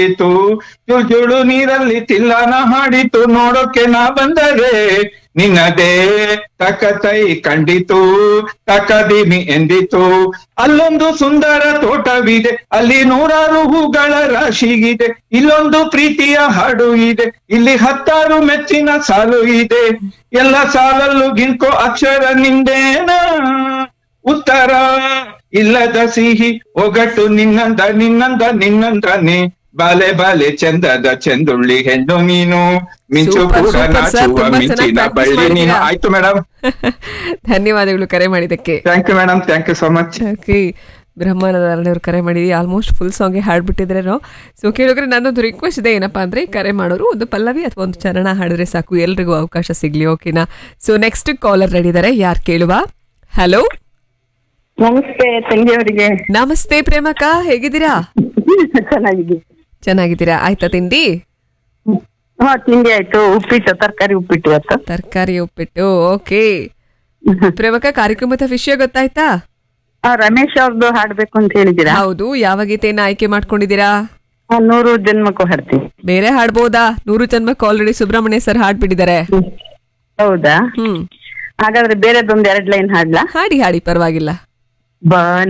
ಇತ್ತು ಜುಳು ನೀರಲ್ಲಿ ತಿಲ್ಲನ ಹಾಡಿತು ನೋಡೋಕೆ ನಾ ಬಂದರೆ ನಿನ್ನದೇ ತಕತೈ ಕಂಡಿತು ತಕದಿಮಿ ಎಂದಿತು ಅಲ್ಲೊಂದು ಸುಂದರ ತೋಟವಿದೆ ಅಲ್ಲಿ ನೂರಾರು ಹೂಗಳ ರಾಶಿಗಿದೆ ಇಲ್ಲೊಂದು ಪ್ರೀತಿಯ ಹಾಡು ಇದೆ ಇಲ್ಲಿ ಹತ್ತಾರು ಮೆಚ್ಚಿನ ಸಾಲು ಇದೆ ಎಲ್ಲ ಸಾಲಲ್ಲೂ ಗಿಂಕೋ ಅಕ್ಷರ ನಿಂದೇನಾ ಉತ್ತರ ಇಲ್ಲದ ಸಿಹಿ ಒಗಟು ನಿನ್ನಂದ ನಿನ್ನಂದ ನಿನ್ನಂದನೆ ಬಾಲೆ ಬಾಲೆ ಚಂದದ ಚೆಂದುಳ್ಳಿ ಹೆಣ್ಣು ನೀನು ಮಿಂಚು Super, ಕೂಡ super, sir. ನಾಚುವ ತುಂಬಾ ಚೆನ್ನಾಗಿ ಮಿಂಚಿನ practice ಬಳ್ಳಿ ನೀನು ಮಾಡಿದ್ದೀರಾ. ಆಯ್ತು ಮೇಡಮ್ ಧನ್ಯವಾದಗಳು ಕರೆ ಮಾಡಿದ್ದಕ್ಕೆ thank you madam thank you so much okay ಬ್ರಹ್ಮಾನಂದರಣ್ಣವ್ರು ಕರೆ ಮಾಡಿದ್ವಿ ಆಲ್ಮೋಸ್ಟ್ ಫುಲ್ ಸಾಂಗ್ಗೆ ಹಾಡ್ಬಿಟ್ಟಿದ್ರೇನೋ ಸೊ ಕೇಳಿದ್ರೆ ನನ್ನೊಂದು ರಿಕ್ವೆಸ್ಟ್ ಇದೆ ಏನಪ್ಪಾ ಅಂದ್ರೆ ಕರೆ ಮಾಡೋರು ಒಂದು ಪಲ್ಲವಿ ಅಥವಾ ಒಂದು ಚರಣ ಹಾಡಿದ್ರೆ ಸಾಕು ಎಲ್ರಿಗೂ ಅವಕಾಶ ಸಿಗ್ಲಿ ಓಕೆನಾ ಸೊ ನೆಕ್ಸ್ಟ್ ಕಾಲರ್ ರೆಡಿ ಇದಾರೆ ಯಾರು ಕೇಳುವ ಹಲೋ ನಮಸ್ತೆ ತಂಗಿಯವರಿಗೆ ನಮಸ್ತೆ ಪ್ರೇಮಕ್ಕ ಹೇಗಿದ್ದೀರಾ ಚೆನ್ನಾಗಿದ್ದೀನಿ ಚೆನ್ನಾಗಿದ್ದೀರಾ ಆಯ್ತಾ ತಿಂಡಿ ಹಾ ತಿಂಡಿ ಆಯ್ತು ಉಪ್ಪಿಟ್ಟು ತರಕಾರಿ ಉಪ್ಪಿಟ್ಟು ಇವತ್ತು ತರಕಾರಿ ಉಪ್ಪಿಟ್ಟು ಓಕೆ ಪ್ರೇಮಕ್ಕ ಕಾರ್ಯಕ್ರಮದ ವಿಷಯ ಗೊತ್ತಾಯ್ತಾ ಆ, ರಮೇಶ್ ಅವ್ರದ್ದು ಹಾಡ್ಬೇಕು ಅಂತ ಹೇಳಿದ್ದೀರಾ ಹೌದು ಯಾವ ಗೀತೆಯನ್ನ ಆಯ್ಕೆ ಮಾಡ್ಕೊಂಡಿದ್ದೀರಾ ಆ, ನೂರು ಜನ್ಮಕ್ಕೂ ಹಾಡ್ತೀನಿ ಬೇರೆ ಹಾಡ್ಬೋದಾ ನೂರು ಜನ್ಮಕ್ಕೆ ಆಲ್ರೆಡಿ ಸುಬ್ರಹ್ಮಣ್ಯ ಸರ್ ಹಾಡ್ಬಿಟ್ಟಿದ್ದಾರೆ ಹೌದಾ ಹ್ಮ್ ಹಾಗಾದ್ರೆ ಬೇರೆದೊಂದ್ ಎರಡ್ ಲೈನ್ ಹಾಡ್ಲಾ ಹಾಡಿ ಹಾಡಿ ಪರವಾಗಿಲ್ಲ ಬಾ